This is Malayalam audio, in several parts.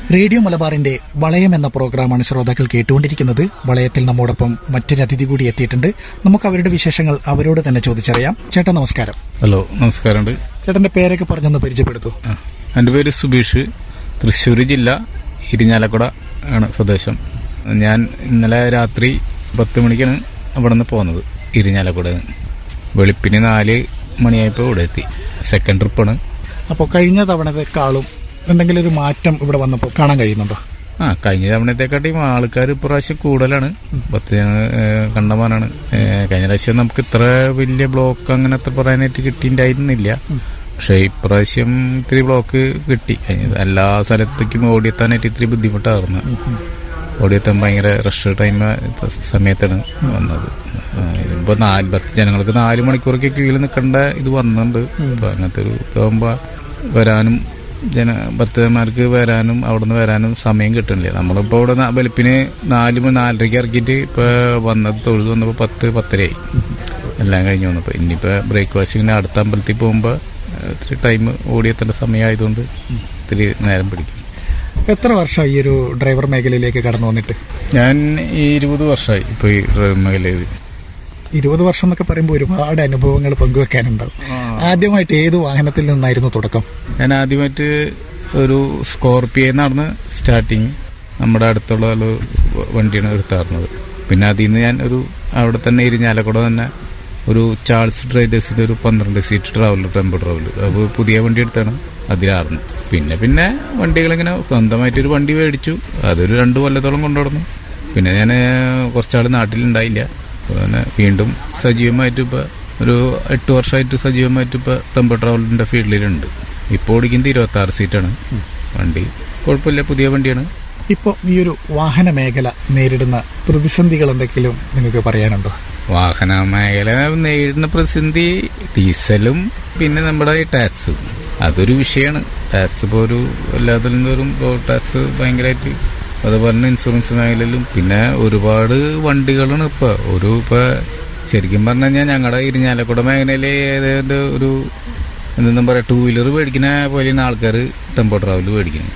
റേഡിയോ മലബാറിന്റെ വളയം എന്ന പ്രോഗ്രാമാണ് ശ്രോതാക്കൾ കേട്ടുകൊണ്ടിരിക്കുന്നത് വളയത്തിൽ നമ്മോടൊപ്പം മറ്റൊരു അതിഥി കൂടി എത്തിയിട്ടുണ്ട് നമുക്ക് അവരുടെ വിശേഷങ്ങൾ അവരോട് തന്നെ ചോദിച്ചറിയാം ചേട്ടാ നമസ്കാരം ഹലോ നമസ്കാരമുണ്ട് ചേട്ടന്റെ പേരൊക്കെ പറഞ്ഞൊന്ന് പരിചയപ്പെടുത്തു ആ, എൻ്റെ പേര് സുബീഷ് തൃശ്ശൂർ ജില്ല ഇരിഞ്ഞാലക്കുട ആണ് സ്വദേശം ഞാൻ ഇന്നലെ രാത്രി പത്ത് മണിക്കാണ് അവിടെ നിന്ന് പോകുന്നത് ഇരിഞ്ഞാലക്കുട വെളുപ്പിന് നാല് മണിയായപ്പോൾ ഇവിടെ എത്തി സെക്കൻഡ് ട്രിപ്പാണ് അപ്പോൾ കഴിഞ്ഞ തവണത്തെക്കാളും എന്തെങ്കിലും ഒരു മാറ്റം ഇവിടെ വന്നപ്പോൾ കാണാൻ കഴിയുന്നുണ്ടോ ആ കഴിഞ്ഞ തവണത്തെക്കാട്ടിയും ആൾക്കാർ ഇപ്രാവശ്യം കൂടുതലാണ് പത്ത് ജന- ഏ, കണ്ടമാനാണ് ഏ, കഴിഞ്ഞ പ്രാവശ്യം നമുക്ക് ഇത്ര വലിയ ബ്ലോക്ക് അങ്ങനെ അത്ര പറയാനായിട്ട് കിട്ടിയിട്ടുണ്ടായിരുന്നില്ല പക്ഷെ ഇപ്രാവശ്യം ഇത്തിരി ബ്ലോക്ക് കിട്ടി കഴിഞ്ഞ എല്ലാ സ്ഥലത്തേക്കും ഓടിയെത്താനായിട്ട് ഇത്തിരി ബുദ്ധിമുട്ടായിരുന്നു ഓടിയെത്താൻ ഭയങ്കര റഷ് ടൈം സമയത്താണ് വന്നത് ആ, ഇപ്പൊ നാല് ബസ് ജനങ്ങൾക്ക് നാല് മണിക്കൂറൊക്കെ ക്യൂവിൽ നിൽക്കേണ്ട ഇത് വന്നിട്ടുണ്ട് ഇപ്പൊ അങ്ങനത്തെ ഒരു ഇതാകുമ്പോ വരാനും ജന ഭക്തന്മാർക്ക് വരാനും അവിടുന്ന് വരാനും സമയം കിട്ടുന്നില്ല നമ്മളിപ്പോ ഇവിടെ ന- വെളുപ്പിന് നാല് മണി നാലരയ്ക്ക് ഇറക്കിയിട്ട് ഇപ്പൊ വന്നത് തൊഴുത് വന്നപ്പോ പത്ത് പത്തരയായി എല്ലാം കഴിഞ്ഞ് വന്നപ്പോ ഇനിയിപ്പോ ബ്രേക്ക്ഫാസ്റ്റിങ്ങിന് അടുത്ത അമ്പലത്തിൽ പോകുമ്പോ ഏഹ്, ഇത്തിരി ടൈം ഓടിയെത്തേണ്ട സമയമായതുകൊണ്ട് ഇത്തിരി നേരം പിടിക്കും എത്ര വർഷം ഈ ഒരു ഡ്രൈവർ മേഖലയിലേക്ക് കടന്നു വന്നിട്ട് ഞാൻ ഈ ഇരുപത് വർഷമായി ഇപ്പൊ ഈ ഡ്രൈവിംഗ് മേഖലയിൽ ഇരുപത് വർഷം എന്നൊക്കെ പറയുമ്പോൾ ഒരുപാട് അനുഭവങ്ങൾ പങ്കുവെക്കാനുണ്ടാവും ആദ്യമായിട്ട് ഏത് വാഹനത്തിൽ നിന്നായിരുന്നു തുടക്കം ഞാൻ ആദ്യമായിട്ട് ഒരു സ്കോർപിയോ നടന്ന് സ്റ്റാർട്ടിങ് നമ്മുടെ അടുത്തുള്ള ഒരു വണ്ടിയാണ് എടുത്താറുന്നത് പിന്നെ അതിൽ നിന്ന് ഞാൻ ഒരു അവിടെ തന്നെ ഇരിഞ്ഞാലക്കുട തന്നെ ഒരു ചാൾസ് ട്രേഡേഴ്സിന്റെ ഒരു പന്ത്രണ്ട് സീറ്റ് ട്രാവലർ ടെമ്പോ ട്രാവലർ അപ്പോൾ പുതിയ വണ്ടി എടുത്താണ് അതിലായിരുന്നു പിന്നെ പിന്നെ വണ്ടികളിങ്ങനെ സ്വന്തമായിട്ട് ഒരു വണ്ടി മേടിച്ചു അതൊരു രണ്ടു കൊല്ലത്തോളം കൊണ്ടുനടന്നു പിന്നെ ഞാൻ കുറച്ചാൾ നാട്ടിലുണ്ടായില്ല പിന്നെ വീണ്ടും സജീവമായിട്ട് ഇപ്പൊ ഒരു എട്ട് വർഷമായിട്ട് സജീവമായിട്ട് ഇപ്പൊ ടെമ്പോ ട്രാവലിന്റെ ഫീൽഡിലുണ്ട് ഇപ്പോൾ ഓടിക്കുന്നത് ഇരുപത്തി ആറ് സീറ്റാണ് വണ്ടി കുഴപ്പമില്ല പുതിയ വണ്ടിയാണ് ഇപ്പോൾ ഈ ഒരു വാഹന മേഖല നേരിടുന്ന പ്രതിസന്ധികൾ എന്തെങ്കിലും നിങ്ങൾക്ക് പറയാനുണ്ടോ വാഹന മേഖല നേരിടുന്ന പ്രതിസന്ധി ഡീസലും പിന്നെ നമ്മുടെ ഈ ടാക്സ് അതൊരു വിഷയമാണ് ടാക്സ് ഇപ്പോൾ ഒരു എല്ലാത്തിലും തോറും റോഡ് ടാക്സ് ഭയങ്കരമായിട്ട് അതുപോലെ തന്നെ ഇൻഷുറൻസ് മേഖലയിലും പിന്നെ ഒരുപാട് വണ്ടികളാണ് ഇപ്പൊ ഒരു ഇപ്പൊ ശരിക്കും പറഞ്ഞു കഴിഞ്ഞാൽ ഞങ്ങളുടെ ഇരിഞ്ഞാലക്കുട മേഖലയിലെ ഏതാണ്ട് ഒരു എന്താ പറയാ ടൂ വീലർ മേടിക്കുന്ന പോലെയാണ് ആൾക്കാർ ടെമ്പോ ട്രാവൽ മേടിക്കുന്നത്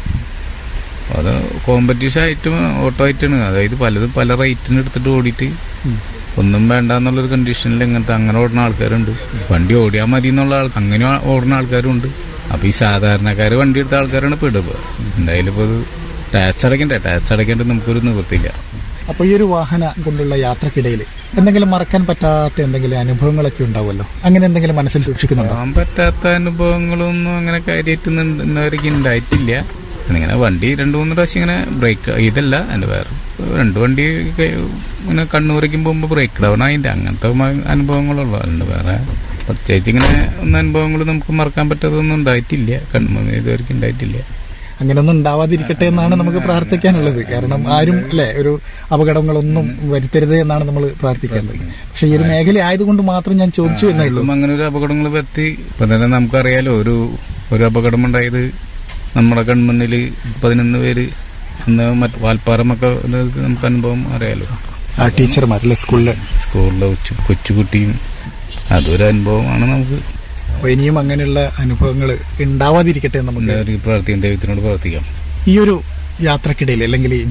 അത് കോമ്പറ്റീഷൻ ആയിട്ടും ഓട്ടോ ആയിട്ടാണ് അതായത് പലതും പല റേറ്റിന് എടുത്തിട്ട് ഓടിയിട്ട് ഒന്നും വേണ്ട എന്നുള്ളൊരു കണ്ടീഷനിൽ ഇങ്ങനത്തെ അങ്ങനെ ഓടുന്ന ആൾക്കാരുണ്ട് വണ്ടി ഓടിയാൽ മതി എന്നുള്ള ആൾ അങ്ങനെ ഓടുന്ന ആൾക്കാരുണ്ട് അപ്പൊ ഈ സാധാരണക്കാര് വണ്ടി എടുത്ത ആൾക്കാരാണ് പെടുക എന്തായാലും ഇപ്പൊ ടാക്സ് അടയ്ക്കണ്ടേ ടാക്സ് അടയ്ക്കേണ്ടത് നമുക്കൊരു നിവൃത്തിയില്ല അപ്പോൾ ഈ ഒരു വാഹന കൊണ്ടുള്ള യാത്രക്കിടയിൽ എന്തെങ്കിലും മറക്കാൻ പറ്റാത്ത എന്തെങ്കിലും അനുഭവങ്ങളൊക്കെ ഉണ്ടാവുമല്ലോ അങ്ങനെ എന്തെങ്കിലും മനസ്സിൽ സൂക്ഷിക്കുന്നുണ്ടോ പോകാൻ പറ്റാത്ത അനുഭവങ്ങളൊന്നും അങ്ങനെ കാര്യമായിട്ട് ഇന്നവർക്ക് ഉണ്ടായിട്ടില്ല ഇങ്ങനെ വണ്ടി രണ്ടു മൂന്ന് പ്രാവശ്യം ഇങ്ങനെ ബ്രേക്ക് ഇതല്ല എന്റെ വേറെ രണ്ട് വണ്ടി ഒക്കെ ഇങ്ങനെ കണ്ണൂരേക്കും പോകുമ്പോൾ ബ്രേക്ക് ഡൗൺ ആയില്ല അങ്ങനത്തെ മ- അനുഭവങ്ങളുള്ളൂ അല്ലാണ്ട് വേറെ പ്രത്യേകിച്ച് ഇങ്ങനെ ഒന്നും അനുഭവങ്ങൾ നമുക്ക് മറക്കാൻ പറ്റാത്തതൊന്നും ഉണ്ടായിട്ടില്ല കണ്ണൂർ ഇതുവരെയ്ക്കും ഉണ്ടായിട്ടില്ല അങ്ങനെയൊന്നും ഉണ്ടാവാതിരിക്കട്ടെ എന്നാണ് നമുക്ക് പ്രാർത്ഥിക്കാനുള്ളത് കാരണം ആരും അല്ലെ ഒരു അപകടങ്ങളൊന്നും വരുത്തരുത് എന്നാണ് നമ്മൾ പ്രാർത്ഥിക്കേണ്ടത് പക്ഷെ ഈ ഒരു മേഖല ആയതുകൊണ്ട് മാത്രം ഞാൻ ചോദിച്ചു എന്നേ ഉള്ളൂ ഇപ്പം അങ്ങനെ ഒരു അപകടങ്ങൾ പറ്റി ഇപ്പൊ തന്നെ നമുക്കറിയാലോ ഒരു ഒരു അപകടമുണ്ടായത് നമ്മുടെ കൺമുന്നിൽ പതിനൊന്ന് പേര് അന്ന് മറ്റ് വാൽപ്പാറമൊക്കെ ഇത് നമുക്ക് അനുഭവം അറിയാലോ ആ ടീച്ചർമാർ അല്ലെ സ്കൂളിലെ സ്കൂളിലെ ഉച്ച കൊച്ചുകുട്ടിയും അതൊരു അനുഭവമാണ് നമുക്ക് അപ്പൊ ഇനിയും അങ്ങനെയുള്ള അനുഭവങ്ങൾ ഉണ്ടാവാതിരിക്കട്ടെ എന്ന് നമുക്ക് എല്ലാവർക്കും പ്രാർത്ഥിക്കാം ദൈവത്തിനോട് പ്രാർത്ഥിക്കാം ഈ ഒരു യാത്രക്കിടയിൽ അല്ലെങ്കിൽ ഈ